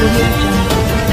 audio jungle.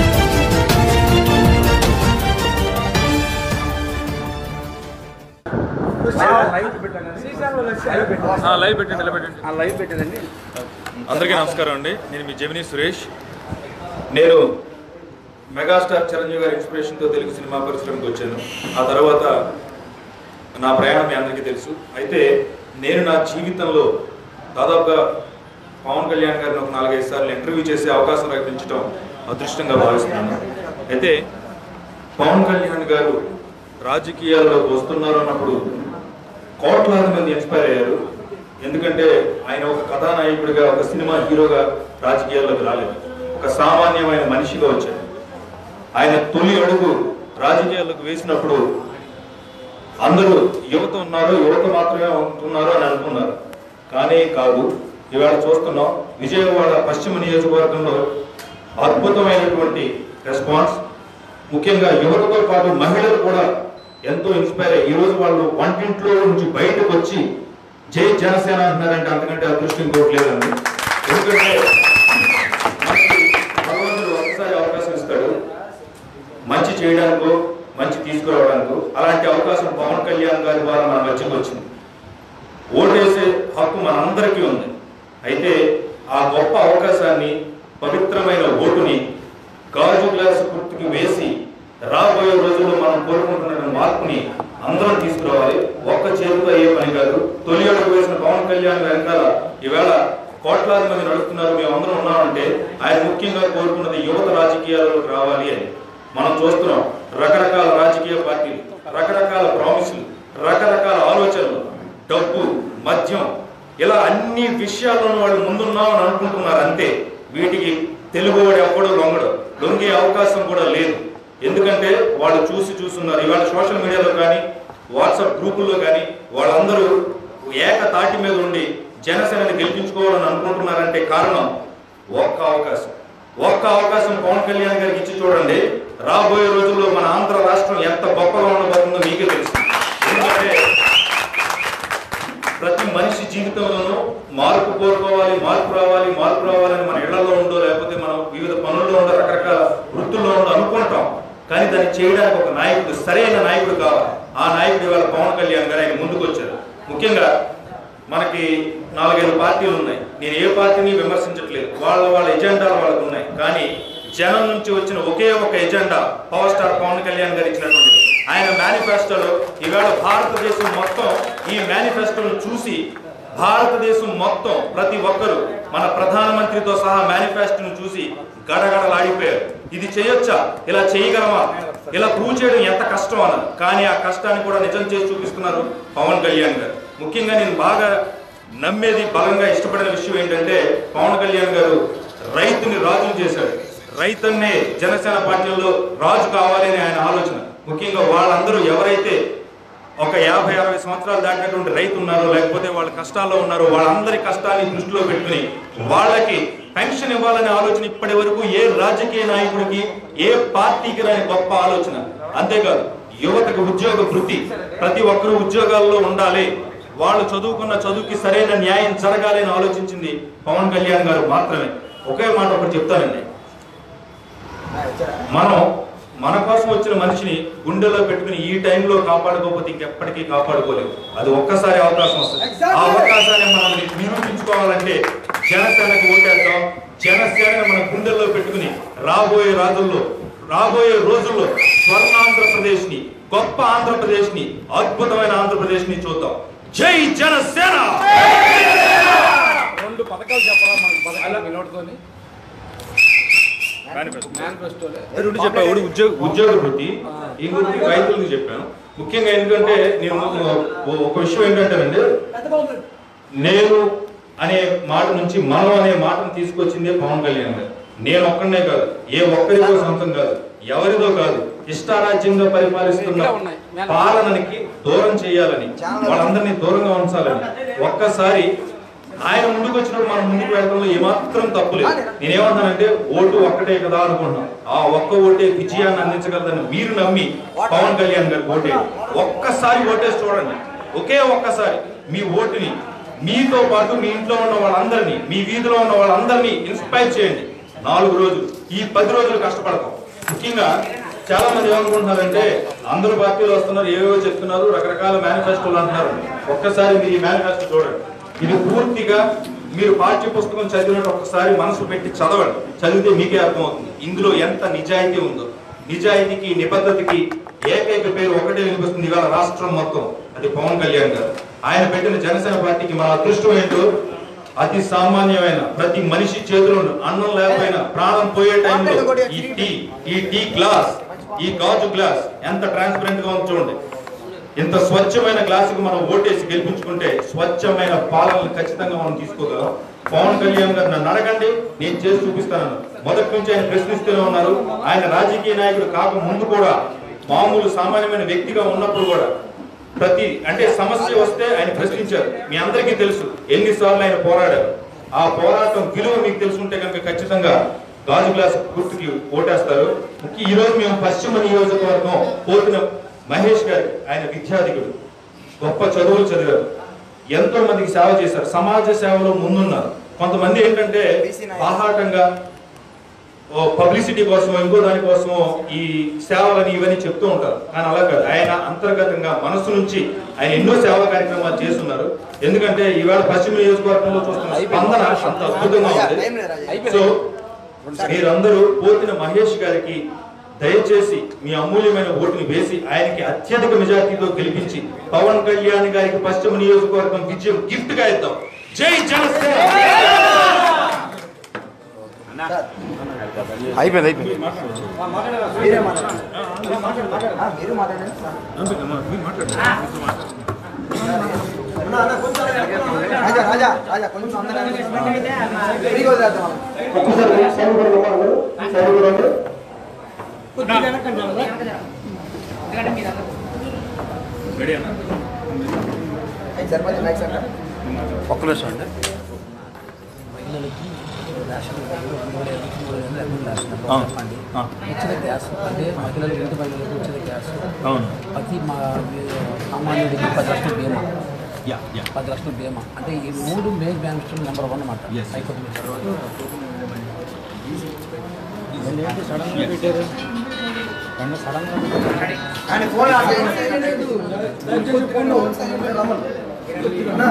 ఆ, live పెట్టండి live పెట్టండి ఆ లైవ్ పెట్టేదండి అందరికీ నమస్కారం అండి నేను మీ జమినీ సురేష్ నేను మెగాస్టార్ చిరంజీవి గారి ఇన్స్పిరేషన్తో తెలుగు సినిమా పరిశ్రమకు వచ్చాను ఆ తర్వాత నా ప్రయాణం మీ అందరికీ తెలుసు అయితే నేను నా జీవితంలో దాదాపుగా పవన్ కళ్యాణ్ గారిని ఒక నాలుగైదు సార్లు ఇంటర్వ్యూ చేసే అవకాశం కల్పించడం అదృష్టంగా భావిస్తున్నాను అయితే పవన్ కళ్యాణ్ గారు రాజకీయాల్లోకి వస్తున్నారు అన్నప్పుడు కోట్లాది మంది ఇన్స్పైర్ అయ్యారు ఎందుకంటే ఆయన ఒక కథానాయకుడిగా ఒక సినిమా హీరోగా రాజకీయాల్లోకి రాలేదు ఒక సామాన్యమైన మనిషిగా వచ్చాడు ఆయన తొలి అడుగు రాజకీయాల్లోకి వేసినప్పుడు అందరూ యువత ఉన్నారు యువత మాత్రమే ఉంటున్నారు అని అనుకున్నారు కానీ కాదు ఇవాళ చూస్తున్నాం విజయవాడ పశ్చిమ నియోజకవర్గంలో అద్భుతమైనటువంటి రెస్పాన్స్ ముఖ్యంగా యువతతో పాటు మహిళలు కూడా ఎంతో ఇన్స్పైర్ అయ్యి ఈ రోజు వాళ్ళు వంటింట్లో నుంచి బయటకు వచ్చి జై జనసేన అంటున్నారంటే అంతకంటే అదృష్టం ఇంకోటి లేదండి ఎందుకంటే మనకి భగవంతుడు ఒకసారి అవకాశం ఇస్తాడు మంచి చేయడానికో మంచి తీసుకురావడానికో అలాంటి అవకాశం పవన్ కళ్యాణ్ గారి ద్వారా మన మధ్యకు వచ్చింది ఓటేసే హక్కు మనందరికీ ఉంది అయితే ఆ గొప్ప అవకాశాన్ని పవిత్రమైన ఓటుని గాజు గ్లాసు గుర్తుకి వేసి రాబోయే రోజుల్లో మనం కోరుకుంటున్న మార్పుని అందరం తీసుకురావాలి ఒక్క చేతితో అయ్యే పని కాదు తొలి అడుగు వేసిన పవన్ కళ్యాణ్ వెనకాల ఈవేళ కోట్లాది మంది నడుస్తున్నారు మేము అందరం ఉన్నామంటే ఆయన ముఖ్యంగా కోరుకున్నది యువత రాజకీయాల్లోకి రావాలి అని మనం చూస్తున్నాం రకరకాల రాజకీయ పార్టీలు రకరకాల ప్రామిసులు రకరకాల ఆలోచనలు డబ్బు మద్యం ఇలా అన్ని విషయాల్లోనూ వాళ్ళు ముందున్నామని అనుకుంటున్నారు అంతే వీటికి తెలుగువాడు ఎవ్వడు లొంగడు లొంగే అవకాశం కూడా లేదు ఎందుకంటే వాళ్ళు చూసి చూస్తున్నారు ఇవాళ సోషల్ మీడియాలో కానీ వాట్సాప్ గ్రూపుల్లో కానీ వాళ్ళందరూ ఏక తాటి మీద ఉండి జనసేనని గెలిపించుకోవాలని అనుకుంటున్నారంటే కారణం ఒక్క అవకాశం ఒక్క అవకాశం పవన్ కళ్యాణ్ గారికి ఇచ్చి చూడండి రాబోయే రోజుల్లో మన ఆంధ్ర రాష్ట్రం ఎంత గొప్పగా ఉండబోతుందో మీకే తెలుసు ఎందుకంటే ప్రతి మనిషి జీవితంలోనూ మార్పు కోరుకోవాలి మార్పు రావాలి మార్పు రావాలని మన ఇళ్లలో ఉండో లేకపోతే మనం వివిధ పనుల్లో ఉండో రకరకాల వృత్తుల్లో ఉండో అనుకుంటాం కానీ దాన్ని చేయడానికి ఒక నాయకుడు సరైన నాయకుడు కావాలి ఆ నాయకుడు ఇవాళ పవన్ కళ్యాణ్ గారు ఆయన ముందుకు వచ్చారు ముఖ్యంగా మనకి నాలుగైదు పార్టీలు ఉన్నాయి నేను ఏ పార్టీని విమర్శించట్లేదు వాళ్ళ వాళ్ళ ఎజెండాలు వాళ్ళకు ఉన్నాయి కానీ జనం నుంచి వచ్చిన ఒకే ఒక agenda power star Pawan Kalyan garu ఇచ్చినటువంటి ఆయన మేనిఫెస్టోలో ఈవేళ భారతదేశం మొత్తం ఈ మేనిఫెస్టోను చూసి భారతదేశం మొత్తం ప్రతి ఒక్కరూ మన ప్రధానమంత్రితో సహా మేనిఫెస్టోను చూసి గడగడలాడిపోయారు ఇది చేయొచ్చా ఇలా చేయగలమా ఇలా ప్రూవ్ చేయడం ఎంత కష్టం అన్నది కానీ ఆ కష్టాన్ని కూడా నిజం చేసి చూపిస్తున్నారు పవన్ కళ్యాణ్ గారు ముఖ్యంగా నేను బాగా నమ్మేది బలంగా ఇష్టపడిన విషయం ఏంటంటే పవన్ కళ్యాణ్ గారు రైతుని రాజును చేశాడు రైతన్నే జనసేన పార్టీలో రాజు కావాలి అని ఆయన ఆలోచన ముఖ్యంగా వాళ్ళందరూ ఎవరైతే ఒక యాభై అరవై సంవత్సరాలు దాటినటువంటి రైతు ఉన్నారో లేకపోతే వాళ్ళ కష్టాల్లో ఉన్నారో వాళ్ళందరి కష్టాన్ని దృష్టిలో పెట్టుకుని వాళ్ళకి పెన్షన్ ఇవ్వాలనే ఆలోచన ఇప్పటి వరకు ఏ రాజకీయ నాయకుడికి ఏ పార్టీకి రాని గొప్ప ఆలోచన అంతేకాదు యువతకు ఉద్యోగ వృత్తి ప్రతి ఒక్కరూ ఉద్యోగాల్లో ఉండాలి వాళ్ళు చదువుకున్న చదువుకి సరైన న్యాయం జరగాలి అని ఆలోచించింది పవన్ కళ్యాణ్ గారు మాత్రమే ఒకే మాట ఒకటి చెప్తానండి మనం మన కోసం వచ్చిన మనిషిని గుండెలో పెట్టుకుని ఈ టైంలో కాపాడుకోకపోతే ఇంకెప్పటికీ కాపాడుకోలేము అది ఒక్కసారి అవకాశం వస్తుంది ఆ అవకాశాన్ని మనం నిరూపించుకోవాలంటే జనసేనకు ఓటేద్దాం జనసేనని మన గుండెల్లో పెట్టుకుని రాబోయే రాజుల్లో రాబోయే రోజుల్లో స్వర్ణాంధ్రప్రదేశ్ ని గొప్ప ఆంధ్రప్రదేశ్ ని అద్భుతమైన ఆంధ్రప్రదేశ్ ని చూద్దాం జై జనసేన రెండు పథకాలు చెప్పాలా మనకు పథకాలు వినోడ్తోని మేనిఫెస్టో మేనిఫెస్టోలే రెండు చెప్పాను ఒకటి ఉద్యోగ ఉద్యోగ వృత్తి ఇంకొకటి రైతులకు చెప్పాను ముఖ్యంగా ఎందుకంటే నేను ఓ- ఒక విషయం ఏంటంటేనండి నేను అనే మాట నుంచి మనం అనే మాటను తీసుకొచ్చిందే పవన్ కళ్యాణ్ గారు నేను ఒక్కడనే కాదు ఏ ఒక్కరిదో సొంతం కాదు ఎవరిదో కాదు ఇష్టారాజ్యంగా పరిపాలిస్తున్న పాలనకి దూరం చేయాలని వాళ్ళందరినీ దూరంగా ఉంచాలని ఒక్కసారి ఆయన ముందుకు వచ్చినప్పుడు మనం ముందుకు వెళ్ళడంలో ఏమాత్రం తప్పులేదు నేనేమంటానంటే ఓటు ఒక్కటే కదా అనుకుంటున్నాం ఆ ఒక్క ఓటే విజయాన్ని అందించగలదని మీరు నమ్మి పవన్ కళ్యాణ్ గారు ఓటే ఒక్కసారి ఓటేసి చూడండి ఒకే ఒక్కసారి మీ ఓటుని మీతో పాటు మీ ఇంట్లో ఉన్న వాళ్ళందరినీ మీ వీధిలో ఉన్న వాళ్ళందరినీ ఇన్స్పైర్ చేయండి నాలుగు రోజులు ఈ పది రోజులు కష్టపడతాం ముఖ్యంగా చాలా మంది ఏమనుకుంటున్నారంటే అందరూ పార్టీలు వస్తున్నారు ఏవేవో చెప్తున్నారు రకరకాల మేనిఫెస్టోలు అంటున్నారు ఒక్కసారి మీరు ఈ మేనిఫెస్టో చూడండి ఇది పూర్తిగా మీరు పాఠ్య పుస్తకం చదివినట్టు ఒక్కసారి మనసు పెట్టి చదవండి చదివితే మీకే అర్థమవుతుంది ఇందులో ఎంత నిజాయితీ ఉందో నిజాయితీకి నిబద్ధతకి ఏకైక పేరు ఒకటే వినిపిస్తుంది ఇవాళ రాష్ట్రం మొత్తం అది పవన్ కళ్యాణ్ గారు ఆయన పెట్టిన జనసేన పార్టీకి మన అదృష్టం ఏంటో అతి సామాన్యమైన ప్రతి మనిషి చేతిలో అన్నం లేకపోయినా ప్రాణం పోయే టైంలో ఈ టీ ఈ టీ గ్లాస్ ఈ గాజు గ్లాస్ ఎంత ట్రాన్స్పరెంట్ గా ఉంది చూడండి ఇంత స్వచ్ఛమైన గ్లాసుకు మనం ఓటేసి గెలిపించుకుంటే స్వచ్ఛమైన పాలనలు ఖచ్చితంగా మనం తీసుకోగలం పవన్ కళ్యాణ్ గారు నన్ను అడగండి నేను చేసి చూపిస్తాను మొదటి నుంచి ఆయన ప్రశ్నిస్తూనే ఉన్నారు ఆయన రాజకీయ నాయకుడు కాక ముందు కూడా మామూలు సామాన్యమైన వ్యక్తిగా ఉన్నప్పుడు కూడా ప్రతి అంటే సమస్య వస్తే ఆయన ప్రశ్నించారు మీ అందరికీ తెలుసు ఎన్నిసార్లు ఆయన పోరాడారు ఆ పోరాటం విలువ మీకు తెలుసుంటే కనుక ఖచ్చితంగా గాజు గ్లాస్ గుర్తుకి ఓటేస్తారు ముఖ్య ఈ రోజు మేము పశ్చిమ నియోజకవర్గం పోతున్న మహేష్ గారి ఆయన విద్యాధికుడు గొప్ప చదువులు చదివారు ఎంతో మందికి సేవ చేశారు సమాజ సేవలో ముందున్నారు కొంతమంది ఏంటంటే బాహాటంగా ఓ పబ్లిసిటీ కోసమో ఇంకో దానికోసమో ఈ సేవలని ఇవన్నీ చెప్తూ ఉంటారు కానీ అలా కాదు ఆయన అంతర్గతంగా మనసు నుంచి ఆయన ఎన్నో సేవా కార్యక్రమాలు చేస్తున్నారు ఎందుకంటే ఈవేళ పశ్చిమ నియోజకవర్గంలో చూస్తున్న స్పందన అంత అద్భుతంగా ఉంది సో మీరందరూ పోతిన మహేష్ గారికి దయచేసి మీ అమూల్యమైన ఓటుని వేసి ఆయనకి అత్యధిక మెజార్టీతో గెలిపించి పవన్ కళ్యాణ్ గారికి పశ్చిమ నియోజకవర్గం విజయం గిఫ్ట్ గా ఇద్దాం జై జనసేన అయిపోయింది అయిపోయింది మీరే మాట్లాడండి ఆ, మీరు మాట్లాడండి రాజా రాజా రాజా కొంచెం అందరూ ఫ్రీగా వదిలేద్దాం మనం. రెడీ అన్న అయితే సరిపోతుంది మైక్ సార్ ఒక్క నిమిషం అండి మహిళలకి రేషన్ కార్డు రెండు వేల ఇరవై మూడు వేల రెండు రేషన్ ఆ. చెప్పండి ఆ. ఉచిత గ్యాస్ అంటే మహిళలు ఇంటి మహిళలకు ఉచిత గ్యాస్ అవును ప్రతి మా సామాన్యుడికి పది లక్షల బీమా యా యా పది లక్షల బీమా అంటే ఈ మూడు మేజ్ బ్యానిస్టర్ నెంబర్ వన్ అన్నమాట Yes. హైకోర్టు ఏంటి సడన్గా పెట్టారు రెండు సడన్గా ఆయన ఫోన్ ఆఫ్ చేయండి. అన్నా,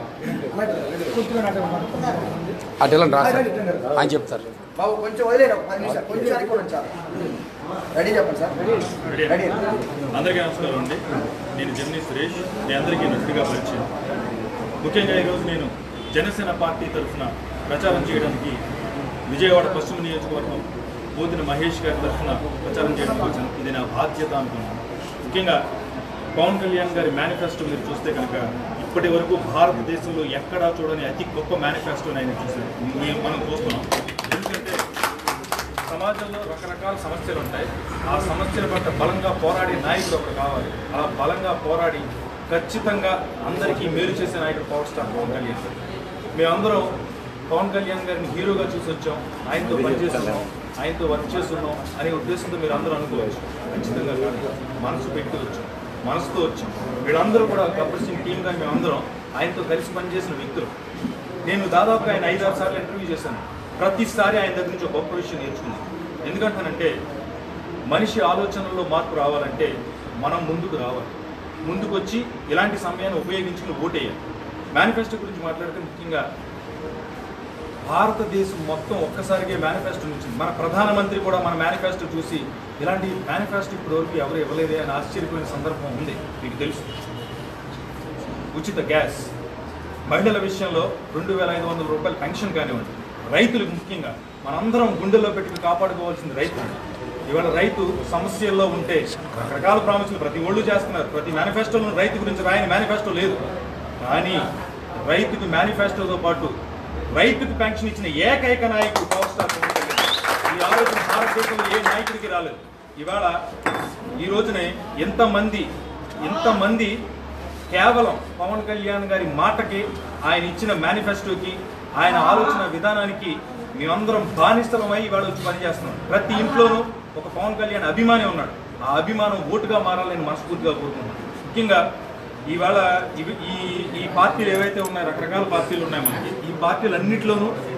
అటు వెళ్ళండి రా సార్ ఆయన చెప్తారు బాబు కొంచెం వదిలేరు ఒక పది నిమిషాలు కొంచెం అనుకోండి వచ్చారు రెడీ చెప్పండి సార్ రెడీ రెడీ అందరికీ నమస్కారం అండి నేను జమిని సురేష్ మీ అందరికీ నటుగా పరిచయం ముఖ్యంగా ఈరోజు నేను జనసేన పార్టీ తరఫున ప్రచారం చేయడానికి విజయవాడ పశ్చిమ నియోజకవర్గం పోతిన మహేష్ గారి తరఫున ప్రచారం చేయడానికి వచ్చాను ఇది నా బాధ్యత అనుకున్నాను ముఖ్యంగా పవన్ కళ్యాణ్ గారి మేనిఫెస్టో మీరు చూస్తే కనుక ఇప్పటి వరకు భారతదేశంలో ఎక్కడా చూడని అతి గొప్ప మేనిఫెస్టోని ఆయన చూసారు మేము మనం చూస్తున్నాం ఎందుకంటే సమాజంలో రకరకాల సమస్యలు ఉంటాయి ఆ సమస్యల పట్ల బలంగా పోరాడే నాయకుడు ఒకరు కావాలి అలా బలంగా పోరాడి ఖచ్చితంగా అందరికీ మేలు చేసే నాయకుడు పవర్ స్టార్ పవన్ కళ్యాణ్ గారు మేమందరం పవన్ కళ్యాణ్ గారిని హీరోగా చూసి వచ్చాం ఆయనతో పనిచేస్తున్నాం ఆయనతో వర్క్ చేస్తున్నాం అనే ఉద్దేశంతో మీరు అందరూ అనుకోవచ్చు ఖచ్చితంగా కాదు మనసు పెట్టి వచ్చాం మనసుతో వచ్చాం వీళ్ళందరూ కూడా గబ్బర్ సింగ్ టీమ్గా మేమందరం ఆయనతో కలిసి పనిచేసిన వ్యక్తులు నేను దాదాపుగా ఆయన ఐదారు సార్లు ఇంటర్వ్యూ చేశాను ప్రతిసారి ఆయన దగ్గర నుంచి ఒక గొప్ప విషయం నేర్చుకున్నాను ఎందుకంటానంటే మనిషి ఆలోచనల్లో మార్పు రావాలంటే మనం ముందుకు రావాలి ముందుకు వచ్చి ఇలాంటి సమయాన్ని ఉపయోగించుకుని ఓటేయాలి మేనిఫెస్టో గురించి మాట్లాడితే ముఖ్యంగా భారతదేశం మొత్తం ఒక్కసారిగా మేనిఫెస్టో నుంచి మన ప్రధానమంత్రి కూడా మన మేనిఫెస్టో చూసి ఇలాంటి మేనిఫెస్టో ఇప్పటివరకు ఎవరు ఇవ్వలేదే అని ఆశ్చర్యపోయిన సందర్భం ఉంది మీకు తెలుసు ఉచిత గ్యాస్ మహిళల విషయంలో రెండు వేల ఐదు వందల రూపాయల పెన్షన్ కానివ్వండి రైతులకు ముఖ్యంగా మనందరం గుండెల్లో పెట్టుకుని కాపాడుకోవాల్సింది రైతు ఇవాళ రైతు సమస్యల్లో ఉంటే రకరకాల ప్రామిసులు ప్రతి ఒళ్ళు చేస్తున్నారు ప్రతి మేనిఫెస్టోలో రైతు గురించి రాయని మేనిఫెస్టో లేదు కానీ రైతుకి మేనిఫెస్టోతో పాటు రైతుకు పెన్షన్ ఇచ్చిన ఏకైక నాయకుడు పవర్ స్టార్ పవన్ కళ్యాణ్. ఈ ఆలోచన భారతదేశంలో ఏ నాయకుడికి రాలేదు ఇవాళ ఈ రోజునే ఎంతమంది ఎంతమంది కేవలం పవన్ కళ్యాణ్ గారి మాటకి ఆయన ఇచ్చిన మేనిఫెస్టోకి ఆయన ఆలోచన విధానానికి మేమందరం బానిసలమై ఇవాళ వచ్చి పనిచేస్తున్నాం ప్రతి ఇంట్లోనూ ఒక పవన్ కళ్యాణ్ అభిమాని ఉన్నాడు ఆ అభిమానం ఓటుగా మారాలని మనస్ఫూర్తిగా కోరుకుంటున్నాను ముఖ్యంగా ఇవాళ ఇవి ఈ ఈ పార్టీలు ఏవైతే ఉన్నాయో రకరకాల పార్టీలు ఉన్నాయి మనకి ఈ పార్టీలన్నింటిలోనూ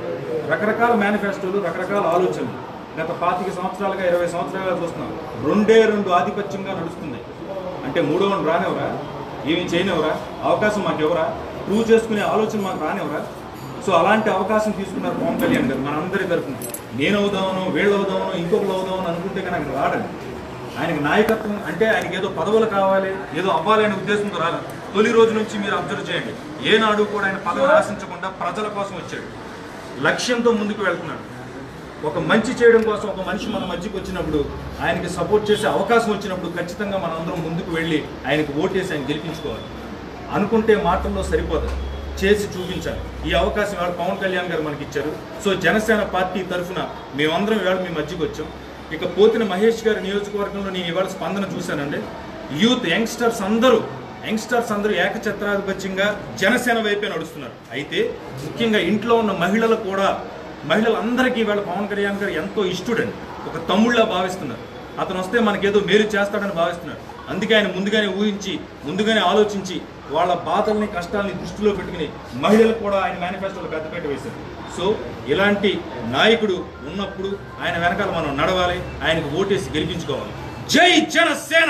రకరకాల మేనిఫెస్టోలు రకరకాల ఆలోచనలు గత పాతిక సంవత్సరాలుగా ఇరవై సంవత్సరాలుగా చూస్తున్నాం రెండే రెండు ఆధిపత్యంగా నడుస్తుంది అంటే మూడో వాడిని రానివరా ఏమి చేయనివరా అవకాశం మాకు ఎవరా ప్రూవ్ చేసుకునే ఆలోచన మాకు రానివరా సో అలాంటి అవకాశం తీసుకున్నారు పవన్ కళ్యాణ్ గారు మనందరి తరఫున నేను అవుదామను వీళ్ళు అవుదామను ఇంకొకరు అవుదామను అనుకుంటే కనుక రాడండి ఆయనకి నాయకత్వం అంటే ఆయనకి ఏదో పదవులు కావాలి ఏదో అవ్వాలి అనే ఉద్దేశంతో రాలేదు తొలి రోజు నుంచి మీరు అబ్జర్వ్ చేయండి ఏనాడు కూడా ఆయన పదవిని ఆశించకుండా ప్రజల కోసం వచ్చాడు లక్ష్యంతో ముందుకు వెళ్తున్నాడు ఒక మంచి చేయడం కోసం ఒక మనిషి మన మధ్యకి వచ్చినప్పుడు ఆయనకి సపోర్ట్ చేసే అవకాశం వచ్చినప్పుడు ఖచ్చితంగా మనం అందరం ముందుకు వెళ్ళి ఆయనకు ఓటేసి ఆయన గెలిపించుకోవాలి అనుకుంటే మాటల్లో సరిపోదు చేసి చూపించాలి ఈ అవకాశం ఇవాళ పవన్ కళ్యాణ్ గారు మనకి ఇచ్చారు సో జనసేన పార్టీ తరఫున మేమందరం ఇవాళ మీ మధ్యకి వచ్చాం ఇక పోతిన మహేష్ గారి నియోజకవర్గంలో నేను ఇవాళ స్పందన చూశానండి యూత్ యంగ్స్టర్స్ అందరూ యంగ్స్టర్స్ అందరూ ఏకఛత్రాధిపత్యంగా జనసేన వైపే నడుస్తున్నారు అయితే ముఖ్యంగా ఇంట్లో ఉన్న మహిళలు కూడా మహిళలందరికీ ఇవాళ పవన్ కళ్యాణ్ గారు ఎంతో ఇష్టడండి ఒక తమ్ముళ్ళ భావిస్తున్నారు అతను వస్తే మనకేదో మేలు చేస్తాడని భావిస్తున్నారు అందుకే ఆయన ముందుగానే ఊహించి ముందుగానే ఆలోచించి వాళ్ళ బాధల్ని కష్టాల్ని దృష్టిలో పెట్టుకుని మహిళలకు కూడా ఆయన మేనిఫెస్టోలో పెద్దపేట వేశారు సో ఇలాంటి నాయకుడు ఉన్నప్పుడు ఆయన వెనకాల మనం నడవాలి ఆయనకు ఓటేసి గెలిపించుకోవాలి జై జనసేన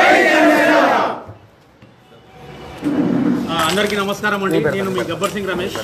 ఆ, అందరికీ నమస్కారం అండి నేను మీ గబ్బర్ సింగ్ రమేష్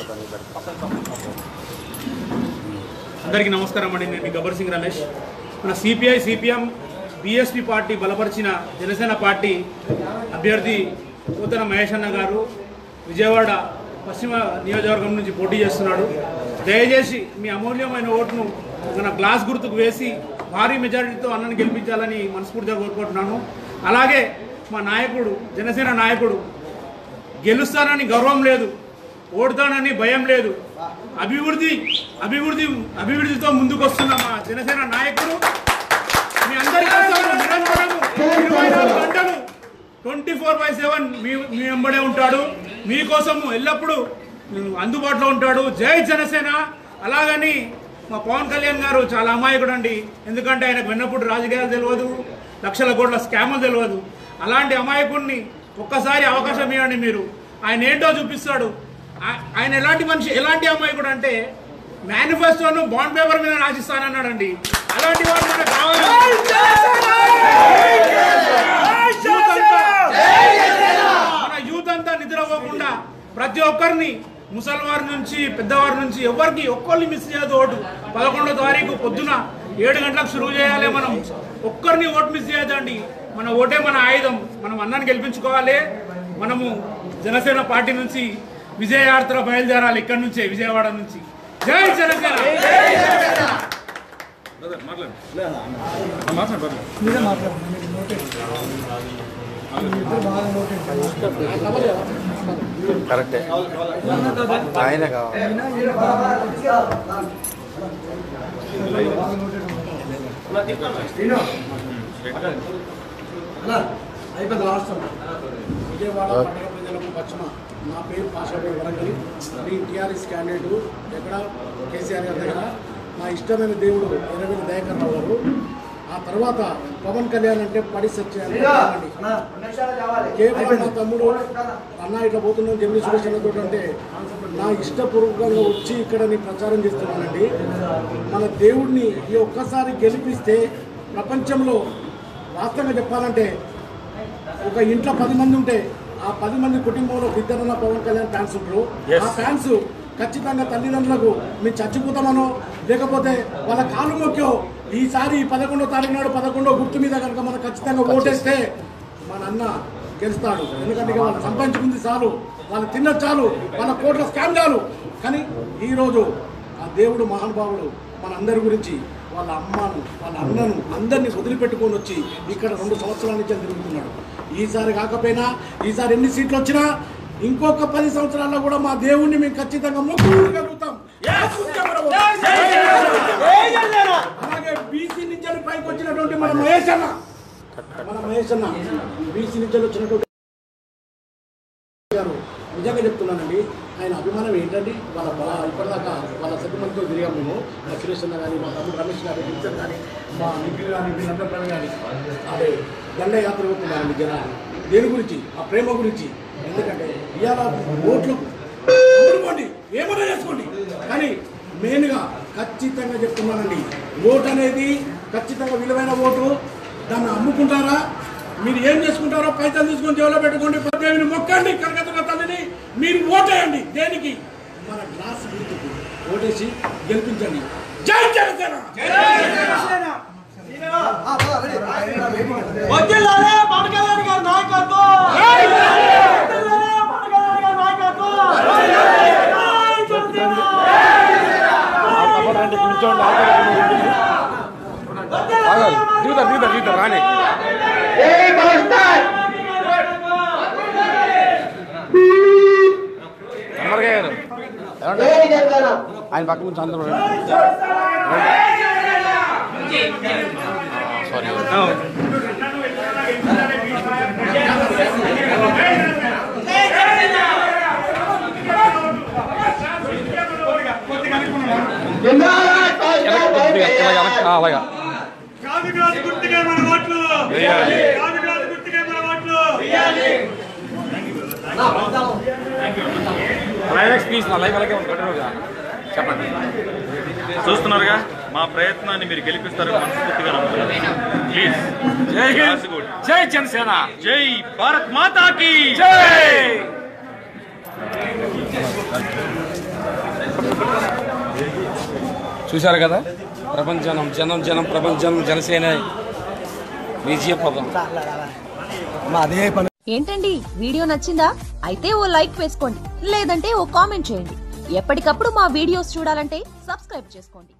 అందరికీ నమస్కారం అండి నేను మీ గబ్బర్ సింగ్ రమేష్ మన సిపిఐ సిపిఎం బిఎస్పి పార్టీ బలపరిచిన జనసేన పార్టీ అభ్యర్థి పోతన మహేష్ అన్న గారు విజయవాడ పశ్చిమ నియోజకవర్గం నుంచి పోటీ చేస్తున్నాడు దయచేసి మీ అమూల్యమైన ఓటును మన గ్లాస్ గుర్తుకు వేసి భారీ మెజారిటీతో అన్నను గెలిపించాలని మనస్ఫూర్తిగా కోరుకుంటున్నాను అలాగే మా నాయకుడు జనసేన నాయకుడు గెలుస్తానని గర్వం లేదు ఓడతానని భయం లేదు అభివృద్ధి అభివృద్ధి అభివృద్ధితో ముందుకు వస్తున్న మా జనసేన నాయకుడు మీ అందరి కోసం నిరంతరము ఇరవై నాలుగు గంటలు ట్వంటీ ఫోర్ బై సెవెన్ మీ మీ వెంబడే ఉంటాడు మీకోసము ఎల్లప్పుడూ అందుబాటులో ఉంటాడు జై జనసేన అలాగని మా పవన్ కళ్యాణ్ గారు చాలా అమాయకుడు అండి ఎందుకంటే ఆయనకు వెన్నప్పుడు రాజకీయాలు తెలియదు లక్షల కోట్ల స్కాములు తెలియదు అలాంటి అమాయకుడిని ఒక్కసారి అవకాశం ఇవ్వండి మీరు ఆయన ఏంటో చూపిస్తాడు ఆ- ఆయన ఎలాంటి మనిషి ఎలాంటి అమాయకుడు అంటే మేనిఫెస్టోను బాండ్ పేపర్ మీద రాసిస్తానన్నాడండి అలాంటి వాడు మనకు కావాలి యూత్ అంతా మన యూత్ అంతా నిద్రపోకుండా ప్రతి ఒక్కరిని ముసలివారి నుంచి పెద్దవారి నుంచి ఎవరికి ఒక్కరిని మిస్ చేయదు ఓటు పదకొండో తారీఖు పొద్దున ఏడు గంటలకు షురువు చేయాలి మనం ఒక్కరిని ఓటు మిస్ చేయదండి మన ఓటే మన ఆయుధం మనం అన్నాన్ని గెలిపించుకోవాలి మనము జనసేన పార్టీ నుంచి విజయయాత్ర బయలుదేరాలి ఇక్కడి నుంచే విజయవాడ నుంచి జై జనసేన బ్రదర్ మాట్లాడు మాట్లాడు బ్రదర్ మీరే మాట్లాడండి మీకు నోటీస్ ఇద్దరు బాగా నోటీస్ కరెక్టే ఆయన కావాలి అయినా ఈయన బాగా బాగా నోటీస్ అలా అయిపోయింది లాస్ట్ విజయవాడ పట్టణ ప్రజలకు పశ్చిమ నా పేరు పాషాపేట వరంగల్ నేను టీఆర్ఎస్ క్యాండిడేట్ ఎక్కడ కేసీఆర్ గారి దగ్గర నా ఇష్టమైన దేవుడు ఎర్రవేలి దయాకర్ రావు గారు ఆ తర్వాత పవన్ కళ్యాణ్ అంటే పడి సత్యాన్ని కేవలం నా తమ్ముడు అన్న ఇట్లా పోతున్నాం జమిని సురేష్ అన్నతో అంటే నా ఇష్టపూర్వకంగా వచ్చి ఇక్కడ నేను ప్రచారం చేస్తున్నానండి మన దేవుడిని ఈ ఒక్కసారి గెలిపిస్తే ప్రపంచంలో వాస్తవంగా చెప్పాలంటే ఒక ఇంట్లో పది మంది ఉంటే ఆ పది మంది కుటుంబంలో ఒక ఇద్దరున్న పవన్ కళ్యాణ్ ఫ్యాన్స్ ఉంటారు Yes. ఆ ఫ్యాన్స్ ఖచ్చితంగా తల్లిదండ్రులకు మేము చచ్చిపోతామనో లేకపోతే వాళ్ళ కాలు మొక్కో ఈసారి ఈ పదకొండో తారీఖు నాడు పదకొండో గుర్తు మీద కనుక మనం ఖచ్చితంగా ఓటేస్తే మన అన్న గెలుస్తాడు ఎందుకంటే ఇక వాళ్ళు సంపాదించుకుంది చాలు వాళ్ళు తిన్న చాలు వాళ్ళ కోట్ల స్కామ్ చాలు కానీ ఈరోజు ఆ దేవుడు మహానుభావుడు మన అందరి గురించి వాళ్ళ అమ్మను వాళ్ళ అన్నను అందరినీ వదిలిపెట్టుకొని వచ్చి ఇక్కడ రెండు సంవత్సరాల నుంచి తిరుగుతున్నాడు ఈసారి కాకపోయినా ఈసారి ఎన్ని సీట్లు వచ్చినా ఇంకొక పది సంవత్సరాల్లో కూడా మా దేవుణ్ణి మేము ఖచ్చితంగా మొక్కుకోగలుగుతాం అలాగే బీసీ నుంచి పైకి వచ్చినటువంటి మన మహేష్ అన్న మన మహేష్ అన్న బీసీ నుంచి వచ్చినటువంటి గారు నిజంగా చెప్తున్నానండి ఆయన అభిమానం ఏంటండి వాళ్ళ వాళ్ళ ఇప్పటిదాకా వాళ్ళ సభ్యులతో తిరిగాం మేము మా సురేష్ అన్న కానీ మా తమ్ముడు రమేష్ గారి టీచర్ కానీ మా నిఖిల్ కానీ వీళ్ళందరూ కానీ అదే దండయాత్ర పోతున్నారండి జనాలు దేని గురించి ఆ ప్రేమ గురించి ఎందుకంటే ఇవాళ ఓట్లు అమ్ముడుకోండి ఏమైనా చేసుకోండి కానీ మెయిన్గా ఖచ్చితంగా చెప్తున్నానండి ఓటు అనేది ఖచ్చితంగా విలువైన ఓటు దాన్ని అమ్ముకుంటారా మీరు ఏం చేసుకుంటారో పైసలు తీసుకొని జేబులో పెట్టుకోండి పద్దెనిమిది మొక్కండి కనకదుర్గ తల్లిని మీరు ఓటేయండి దేనికి మన గ్లాస్ గుర్తుకు ఓటేసి గెలిపించండి జై జనసేన వదిలాలే పవన్ కళ్యాణ్ గారి నాయకత్వం వదిలాలే పవన్ కళ్యాణ్ గారి నాయకత్వం జై జనసేన దిగుతారు దిగుతారు దిగుతారు రాని అమర్గా గారు ఆయన పక్క నుంచి అందరూ సారీ అలాగా కాదు కాదు గుర్తుగా మన ఓట్లు వేయాలి. కాదు కాదు గుర్తుగా మన ఓట్లు క్లైమాక్స్ ప్లీజ్ నా లైఫ్ అలాగే ఉంటుంది చెప్పండి చూస్తున్నారుగా మా ప్రయత్నాన్ని మీరు గెలిపిస్తారని మనస్ఫూర్తిగా నమ్ముతున్నాను ప్లీజ్ జై హింద్ కాసిగూడ. జై జనసేన జై భారత్ మాతాకి జై చూశారు కదా ప్రపంచనం జనం జనం ప్రపంచం జనసేన విజయ పదం అమ్మా అదే పని ఏంటండి వీడియో నచ్చిందా అయితే ఓ లైక్ వేసుకోండి లేదంటే ఓ కామెంట్ చేయండి ఎప్పటికప్పుడు మా వీడియోస్ చూడాలంటే సబ్స్క్రైబ్ చేసుకోండి